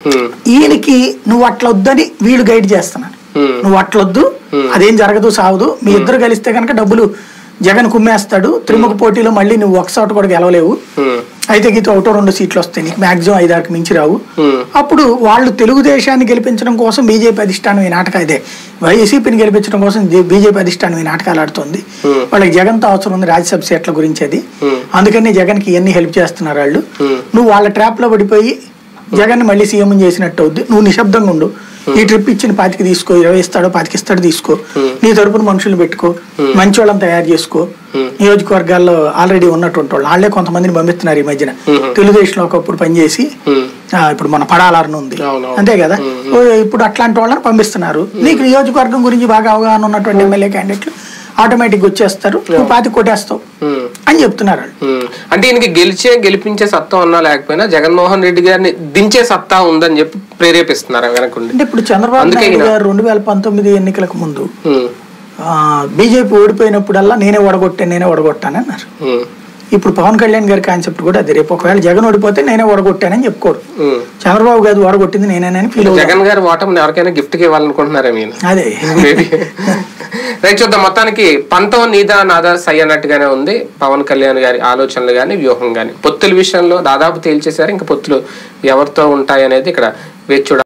ఉమ్, ఈయనకి నువ్వు అట్లా వద్దని వీళ్ళు గైడ్ చేస్తున్నారు ఉమ్, నువ్వు అట్లొద్దు అదేం జరగదు సావదు మీ ఇద్దరు కలిస్తే కనుక డబ్బులు జగన్ కుమ్మేస్తాడు త్రిముఖ పోటీలో మళ్ళీ నువ్వు ఒకసారి కూడా గెలవలేవు ఉమ్, అయితే గీత ఒకటో రెండు సీట్లు వస్తాయి నీకు మాక్సిమం ఐదారుకు మించి రావు ఉమ్, అప్పుడు వాళ్ళు తెలుగుదేశాన్ని గెలిపించడం కోసం బీజేపీ అధిష్టానం ఈ నాటకం ఇదే వైసీపీని గెలిపించడం కోసం బీజేపీ అధిష్టానం ఈ నాటకాలు ఆడుతుంది Hmm. వాళ్ళకి జగన్తో అవసరం ఉంది రాజ్యసభ సీట్ల గురించి అది Hmm. అందుకని జగన్కి ఇవన్నీ హెల్ప్ చేస్తున్నారు వాళ్ళు Hmm. నువ్వు వాళ్ళ ట్రాప్ లో పడిపోయి జగన్ మళ్ళీ సీఎం చేసినట్టు అవుద్ది నువ్వు నిశ్శబ్దంగా ఉండు ఈ ట్రిప్ ఇచ్చిన పాతికి తీసుకో ఇరవై ఇస్తాడో పాతికి ఇస్తాడో తీసుకో Hmm. నీ తరపున మనుషులు పెట్టుకో మంచి వాళ్ళని తయారు చేసుకో Hmm. నియోజకవర్గాల్లో ఆల్రెడీ ఉన్నటువంటి వాళ్ళు వాళ్ళే కొంతమందిని పంపిస్తున్నారు ఈ మధ్యన Hmm. తెలుగుదేశంలో ఒకప్పుడు పనిచేసి ఉమ్, ఆ, ఇప్పుడు మన పడాలని ఉంది అవును. అంతే కదా ఓ, ఇప్పుడు అట్లాంటి వాళ్ళని పంపిస్తున్నారు నీకు నియోజకవర్గం గురించి బాగా అవగాహన ఉన్నటువంటి ఎమ్మెల్యే క్యాండిడేట్లు ఆటోమేటిక్ వచ్చేస్తారు నువ్వు పాతి కొట్టేస్తావు ఉమ్. అని చెప్తున్నారు వాళ్ళు ఉమ్. అంటే ఈయనకి గెలిచే గెలిపించే సత్తా ఉన్నా లేకపోయినా జగన్మోహన్ రెడ్డి గారిని దించే సత్తా ఉందని చెప్పి ప్రేరేపిస్తున్నారు వెనకుండి అంటే ఇప్పుడు చంద్రబాబు అందుకే నాయుడు ఈయన- గారు రెండు వేల పంతొమ్మిది ఎన్నికలకు ముందు ఉమ్, బీజేపీ ఓడిపోయినప్పుడల్లా నేనే ఓడగొట్టాను నేనే ఓడగొట్టాను అన్నారు ఉమ్, ఇప్పుడు పవన్ కళ్యాణ్ గారి కాన్సెప్ట్ కూడా అదే రేపు ఒకవేళ జగన్ ఓడిపోతే నేనే ఓడగొట్టానని చెప్పుకోడు ఉమ్. చంద్రబాబు గారు ఓడగొట్టింది నేనేనని ఫీల్ అవుతాను జగన్ గారి ఓటమిని ఎవరికైనా గిఫ్ట్ కి ఇవ్వాలనుకుంటున్నారా మీరు అదే మేబీ రైట్ చూద్దాం మొత్తానికి పంతం నీదా నాదా సై అన్నట్టుగానే ఉంది పవన్ కళ్యాణ్ గారి ఆలోచనలు కానీ వ్యూహం కానీ పొత్తుల విషయంలో దాదాపు తేల్చేశారు ఇంకా పొత్తులు ఎవరితో ఉంటాయి అనేది ఇక్కడ వేచి చూడాలి